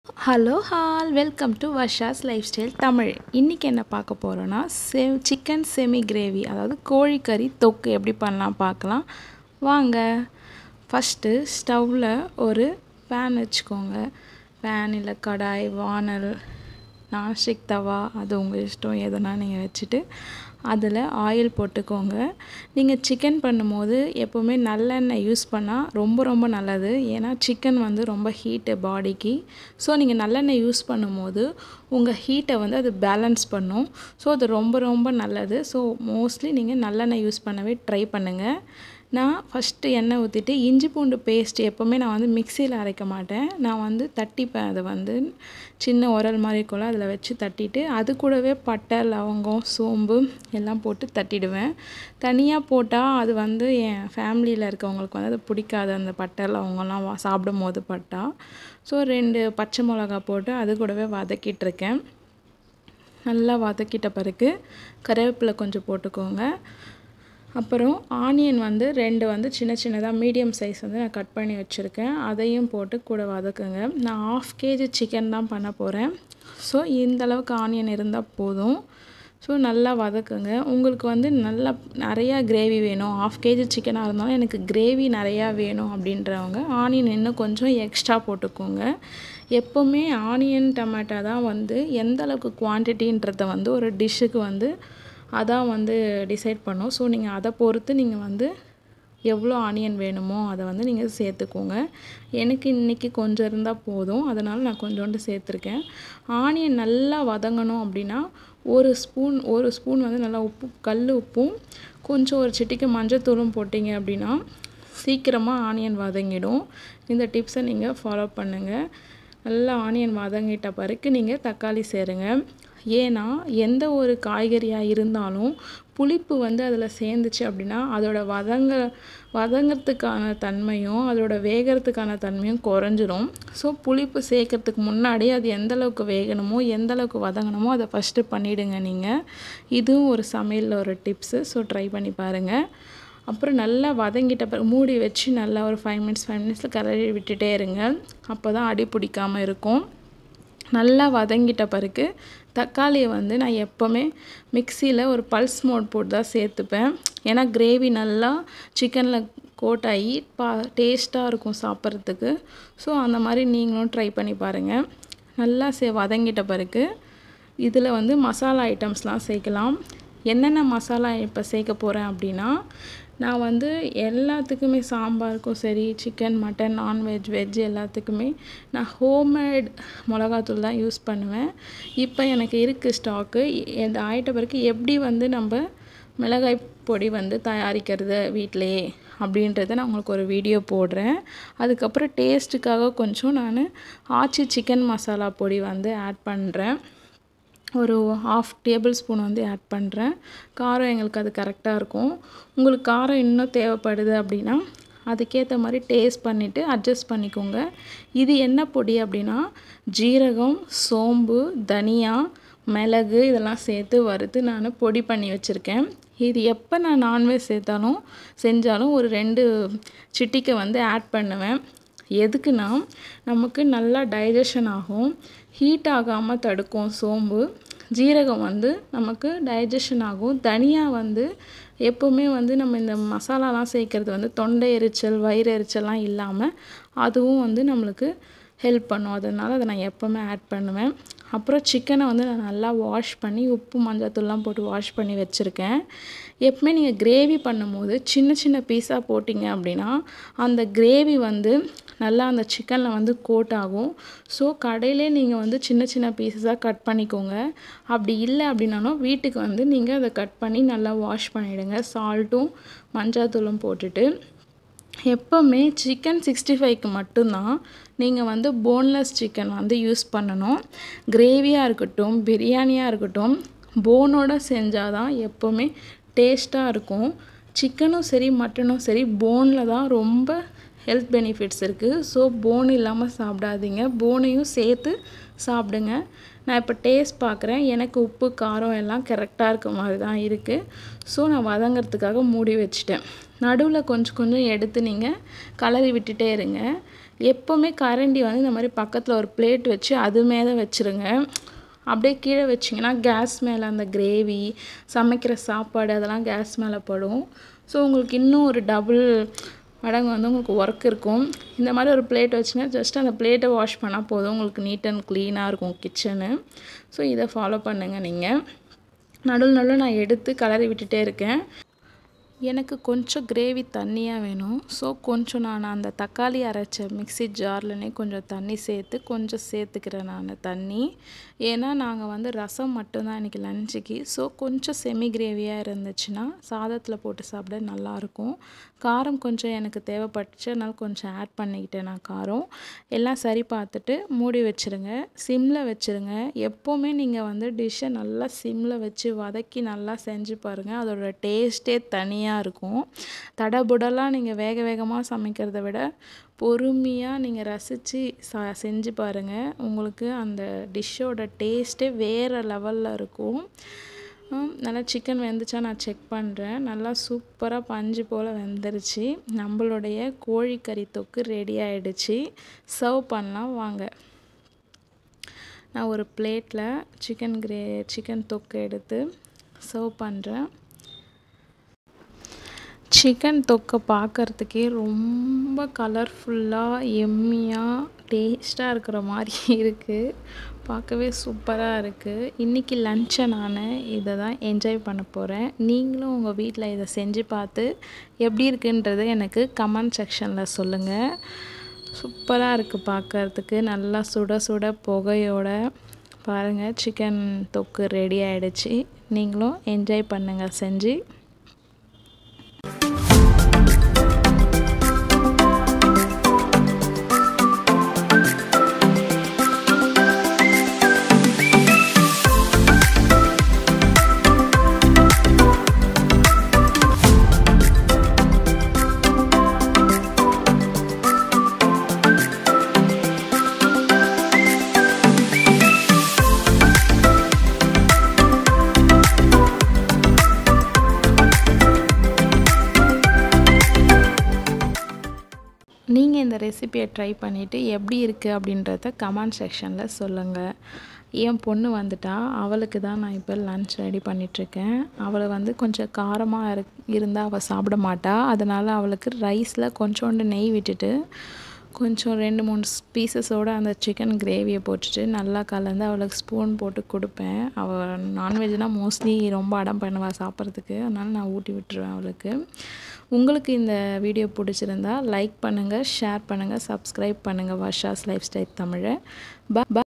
hello all welcome to Varsha's lifestyle Tamil இன்றைக்கி என்ன பார்க்க போகிறோன்னா செ சிக்கன் செமி கிரேவி அதாவது கோழிக்கறி தொக்கு எப்படி பண்ணலாம் பார்க்கலாம் வாங்க ஃபஸ்ட்டு ஸ்டவ்வில் ஒரு பேன் வச்சுக்கோங்க பேன் இல்லை கடாய் வானல் நான்ஸ்டிக் தவா அது உங்கள் இஷ்டம் எதுனா நீங்கள் வச்சுட்டு அதில் ஆயில் போட்டுக்கோங்க நீங்கள் சிக்கன் பண்ணும்போது எப்போவுமே நல்லெண்ணெய் யூஸ் பண்ணால் ரொம்ப ரொம்ப நல்லது ஏன்னா சிக்கன் வந்து ரொம்ப ஹீட்டு பாடிக்கு ஸோ நீங்கள் நல்லெண்ணெய் யூஸ் பண்ணும்போது உங்கள் ஹீட்டை வந்து அது பேலன்ஸ் பண்ணும் ஸோ அது ரொம்ப ரொம்ப நல்லது ஸோ மோஸ்ட்லி நீங்கள் நல்லெண்ணெய் யூஸ் பண்ணவே ட்ரை பண்ணுங்கள் நான் ஃபஸ்ட்டு எண்ணெய் ஊற்றிட்டு இஞ்சி பூண்டு பேஸ்ட் எப்போவுமே நான் வந்து மிக்சியில் அரைக்க மாட்டேன் நான் வந்து தட்டிப்பேன் அதை வந்து சின்ன உரல் மாதிரி இருக்கும்ல அதில் வச்சு தட்டிட்டு அது கூடவே பட்டை லவங்கம் சோம்பு எல்லாம் போட்டு தட்டிடுவேன் தனியாக போட்டால் அது வந்து என் ஃபேமிலியில் இருக்கவங்களுக்கு வந்து அது பிடிக்காது அந்த பட்டை லவங்கம்லாம் வா சாப்பிடும் போது பட்டா ஸோ ரெண்டு பச்சை மிளகா போட்டு அது கூடவே வதக்கிட்டுருக்கேன் நல்லா வதக்கிட்ட பிறகு கருவேப்பிலை கொஞ்சம் போட்டுக்கோங்க அப்புறம் ஆனியன் வந்து ரெண்டு வந்து சின்ன சின்னதாக மீடியம் சைஸ் வந்து நான் கட் பண்ணி வச்சுருக்கேன் அதையும் போட்டு கூட வதக்குங்க நான் ஆஃப் கேஜி சிக்கன் தான் பண்ண போகிறேன் ஸோ இந்த அளவுக்கு ஆனியன் இருந்தால் போதும் ஸோ நல்லா வதக்குங்க உங்களுக்கு வந்து நல்லா நிறையா கிரேவி வேணும் ஆஃப் கேஜி சிக்கனாக இருந்தாலும் எனக்கு கிரேவி நிறையா வேணும் அப்படின்றவங்க ஆனியன் இன்னும் கொஞ்சம் எக்ஸ்ட்ரா போட்டுக்கோங்க எப்போவுமே ஆனியன் டமாட்டா தான் வந்து எந்த அளவுக்கு குவான்டிட்டின்றத வந்து ஒரு டிஷ்ஷுக்கு வந்து அதான் வந்து டிசைட் பண்ணும் ஸோ நீங்கள் அதை பொறுத்து நீங்கள் வந்து எவ்வளோ ஆனியன் வேணுமோ அதை வந்து நீங்கள் சேர்த்துக்கோங்க எனக்கு இன்றைக்கி கொஞ்சம் இருந்தால் போதும் அதனால் நான் கொஞ்சோண்டு சேர்த்துருக்கேன் ஆனியன் நல்லா வதங்கணும் அப்படின்னா ஒரு ஸ்பூன் ஒரு ஸ்பூன் வந்து நல்லா உப்பு கல் உப்பும் கொஞ்சம் ஒரு சிட்டிக்கு மஞ்சத்தூளும் போட்டிங்க அப்படின்னா சீக்கிரமாக ஆனியன் வதங்கிடும் இந்த டிப்ஸை நீங்கள் ஃபாலோ பண்ணுங்கள் நல்லா ஆனியன் வதங்கிட்ட பிறகு நீங்கள் தக்காளி சேருங்க ஏன்னா எந்த ஒரு காய்கறியாக இருந்தாலும் புளிப்பு வந்து அதில் சேர்ந்துச்சு அப்படின்னா அதோட வதங்க வதங்கிறதுக்கான தன்மையும் அதோட வேகிறதுக்கான தன்மையும் குறைஞ்சிரும் ஸோ புளிப்பு சேர்க்கறதுக்கு முன்னாடி அது எந்த அளவுக்கு வேகணுமோ எந்த அளவுக்கு வதங்கணுமோ அதை ஃபஸ்ட்டு பண்ணிவிடுங்க நீங்கள் இதுவும் ஒரு சமையலில் ஒரு டிப்ஸு ஸோ ட்ரை பண்ணி பாருங்கள் அப்புறம் நல்லா வதங்கிட்ட பிறகு மூடி வச்சு நல்லா ஒரு ஃபைவ் மினிட்ஸ் ஃபைவ் மினிட்ஸில் கலரி விட்டுட்டே இருங்க அப்போ தான் அடி பிடிக்காமல் இருக்கும் நல்லா வதங்கிட்ட பிறகு தக்காளியை வந்து நான் எப்போவுமே மிக்சியில் ஒரு பல்ஸ் மோட் போட்டு தான் சேர்த்துப்பேன் ஏன்னா கிரேவி நல்லா சிக்கனில் கோட் ஆகி பா டேஸ்ட்டாக இருக்கும் சாப்பிட்றதுக்கு ஸோ அந்த மாதிரி நீங்களும் ட்ரை பண்ணி பாருங்கள் நல்லா சே வதங்கிட்ட பிறகு இதில் வந்து மசாலா ஐட்டம்ஸ்லாம் சேர்க்கலாம் என்னென்ன மசாலா இப்போ சேர்க்க போகிறேன் அப்படின்னா நான் வந்து எல்லாத்துக்குமே சாம்பாருக்கும் சரி சிக்கன் மட்டன் நான்வெஜ் வெஜ் எல்லாத்துக்குமே நான் ஹோம்மேட் மிளகாத்தூள் தான் யூஸ் பண்ணுவேன் இப்போ எனக்கு இருக்குது ஸ்டாக்கு இது ஆயிட்ட பிறகு எப்படி வந்து நம்ம மிளகாய் பொடி வந்து தயாரிக்கிறது வீட்டிலையே அப்படின்றத நான் உங்களுக்கு ஒரு வீடியோ போடுறேன் அதுக்கப்புறம் டேஸ்ட்டுக்காக கொஞ்சம் நான் ஆச்சி சிக்கன் மசாலா பொடி வந்து ஆட் பண்ணுறேன் ஒரு ஆஃப் டேபிள் ஸ்பூன் வந்து ஆட் பண்ணுறேன் காரம் எங்களுக்கு அது கரெக்டாக இருக்கும் உங்களுக்கு காரம் இன்னும் தேவைப்படுது அப்படின்னா அதுக்கேற்ற மாதிரி டேஸ்ட் பண்ணிவிட்டு அட்ஜஸ்ட் பண்ணிக்கோங்க இது என்ன பொடி அப்படின்னா ஜீரகம் சோம்பு தனியா மிளகு இதெல்லாம் சேர்த்து வறுத்து நான் பொடி பண்ணி வச்சுருக்கேன் இது எப்போ நான் நான்வெஜ் சேர்த்தாலும் செஞ்சாலும் ஒரு ரெண்டு சிட்டிக்கை வந்து ஆட் பண்ணுவேன் எதுக்குன்னா நமக்கு நல்லா டைஜஷன் ஆகும் ஹீட் ஆகாமல் தடுக்கும் சோம்பு ஜீரகம் வந்து நமக்கு டைஜஷன் ஆகும் தனியா வந்து எப்போவுமே வந்து நம்ம இந்த மசாலாலாம் சேர்க்குறது வந்து தொண்டை எரிச்சல் வயிறு எரிச்சல்லாம் இல்லாமல் அதுவும் வந்து நம்மளுக்கு ஹெல்ப் பண்ணும் அதனால் அதை நான் எப்போவுமே ஆட் பண்ணுவேன் அப்புறம் சிக்கனை வந்து நான் நல்லா வாஷ் பண்ணி உப்பு மஞ்சத்தூள்லாம் போட்டு வாஷ் பண்ணி வச்சுருக்கேன் எப்பவுமே நீங்கள் கிரேவி பண்ணும்போது சின்ன சின்ன பீஸாக போட்டிங்க அப்படின்னா அந்த கிரேவி வந்து நல்லா அந்த சிக்கனில் வந்து கோட் ஆகும் ஸோ கடையிலே நீங்கள் வந்து சின்ன சின்ன பீஸஸாக கட் பண்ணிக்கோங்க அப்படி இல்லை அப்படின்னாலும் வீட்டுக்கு வந்து நீங்கள் அதை கட் பண்ணி நல்லா வாஷ் பண்ணிவிடுங்க சால்ட்டும் மஞ்சாத்தூளும் போட்டுட்டு எப்போவுமே சிக்கன் சிக்ஸ்டி ஃபைவ்க்கு மட்டும்தான் நீங்கள் வந்து போன்லெஸ் சிக்கன் வந்து யூஸ் பண்ணணும் கிரேவியாக இருக்கட்டும் பிரியாணியாக இருக்கட்டும் போனோட செஞ்சால் தான் எப்போவுமே டேஸ்ட்டாக இருக்கும் சிக்கனும் சரி மட்டனும் சரி போனில் தான் ரொம்ப ஹெல்த் பெனிஃபிட்ஸ் இருக்குது ஸோ போன் இல்லாமல் சாப்பிடாதீங்க போனையும் சேர்த்து சாப்பிடுங்க நான் இப்போ டேஸ்ட் பார்க்குறேன் எனக்கு உப்பு காரம் எல்லாம் கரெக்டாக இருக்க மாதிரி தான் இருக்குது ஸோ நான் வதங்கிறதுக்காக மூடி வச்சுட்டேன் நடுவில் கொஞ்சம் கொஞ்சம் எடுத்து நீங்கள் கலரி விட்டுட்டே இருங்க எப்போவுமே கரண்டி வந்து இந்த மாதிரி பக்கத்தில் ஒரு பிளேட் வச்சு அது மேலே வச்சுருங்க அப்படியே கீழே வச்சிங்கன்னா கேஸ் மேலே அந்த கிரேவி சமைக்கிற சாப்பாடு அதெல்லாம் கேஸ் மேலே படும் ஸோ உங்களுக்கு இன்னும் ஒரு டபுள் மடங்கு வந்து உங்களுக்கு ஒர்க் இருக்கும் இந்த மாதிரி ஒரு பிளேட் வச்சுங்க ஜஸ்ட் அந்த பிளேட்டை வாஷ் பண்ணால் போதும் உங்களுக்கு நீட் அண்ட் க்ளீனாக இருக்கும் கிச்சனு ஸோ இதை ஃபாலோ பண்ணுங்கள் நீங்கள் நடுவில் நடுவில் நான் எடுத்து கலரி விட்டுட்டே இருக்கேன் எனக்கு கொஞ்சம் கிரேவி தண்ணியாக வேணும் ஸோ கொஞ்சம் நான் அந்த தக்காளி அரைச்ச மிக்ஸி ஜார்லனே கொஞ்சம் தண்ணி சேர்த்து கொஞ்சம் சேர்த்துக்கிறேன் நான் தண்ணி ஏன்னா நாங்கள் வந்து ரசம் மட்டும்தான் இன்றைக்கி லஞ்சுக்கு ஸோ கொஞ்சம் செமி கிரேவியாக இருந்துச்சுன்னா சாதத்தில் போட்டு சாப்பிட நல்லாயிருக்கும் காரம் கொஞ்சம் எனக்கு தேவைப்பட்டுச்சு அதனால் கொஞ்சம் ஆட் பண்ணிக்கிட்டேன் நான் காரம் எல்லாம் சரி பார்த்துட்டு மூடி வச்சுருங்க சிம்மில் வச்சுருங்க எப்போவுமே நீங்கள் வந்து டிஷ்ஷை நல்லா சிம்மில் வச்சு வதக்கி நல்லா செஞ்சு பாருங்கள் அதோட டேஸ்ட்டே தனியாக இருக்கும் தடபுடலாம் நீங்கள் வேக வேகமாக சமைக்கிறத விட பொறுமையாக நீங்கள் ரசித்து ச செஞ்சு பாருங்கள் உங்களுக்கு அந்த டிஷ்ஷோட டேஸ்ட்டே வேறு லெவலில் இருக்கும் நல்லா சிக்கன் வெந்துச்சா நான் செக் பண்ணுறேன் நல்லா சூப்பராக பஞ்சு போல் வெந்துருச்சு நம்மளுடைய கோழிக்கறி தொக்கு ரெடி ஆகிடுச்சு சர்வ் பண்ணலாம் வாங்க நான் ஒரு பிளேட்டில் சிக்கன் கிரே சிக்கன் தொக்கு எடுத்து சர்வ் பண்ணுறேன் சிக்கன் தொக்கை பார்க்குறதுக்கே ரொம்ப கலர்ஃபுல்லாக எம்மியாக டேஸ்ட்டாக இருக்கிற மாதிரி இருக்குது பார்க்கவே சூப்பராக இருக்குது இன்றைக்கி லஞ்சை நான் இதை தான் என்ஜாய் பண்ண போகிறேன் நீங்களும் உங்கள் வீட்டில் இதை செஞ்சு பார்த்து எப்படி இருக்குன்றதை எனக்கு கமெண்ட் செக்ஷனில் சொல்லுங்கள் சூப்பராக இருக்குது பார்க்குறதுக்கு நல்லா சுட சுட புகையோட பாருங்கள் சிக்கன் தொக்கு ரெடி ஆகிடுச்சு நீங்களும் என்ஜாய் பண்ணுங்கள் செஞ்சு நீங்கள் இந்த ரெசிபியை ட்ரை பண்ணிவிட்டு எப்படி இருக்குது அப்படின்றத கமெண்ட் செக்ஷனில் சொல்லுங்கள் என் பொண்ணு வந்துட்டா அவளுக்கு தான் நான் இப்போ லன்ச் ரெடி பண்ணிகிட்ருக்கேன் அவளை வந்து கொஞ்சம் காரமாக இரு இருந்தால் அவள் சாப்பிட மாட்டா அதனால் அவளுக்கு ரைஸில் கொஞ்சோண்டு நெய் விட்டுட்டு கொஞ்சம் ரெண்டு மூணு பீசஸோடு அந்த சிக்கன் கிரேவியை போட்டுட்டு நல்லா கலந்து அவளுக்கு ஸ்பூன் போட்டு கொடுப்பேன் அவள் நான்வெஜ்னால் மோஸ்ட்லி ரொம்ப அடம் பண்ணுவாள் சாப்பிட்றதுக்கு அதனால் நான் ஊட்டி விட்டுருவேன் அவளுக்கு உங்களுக்கு இந்த வீடியோ பிடிச்சிருந்தா லைக் பண்ணுங்கள் ஷேர் பண்ணுங்கள் சப்ஸ்கிரைப் பண்ணுங்கள் வர்ஷாஸ் லைஃப் ஸ்டைல் தமிழை ப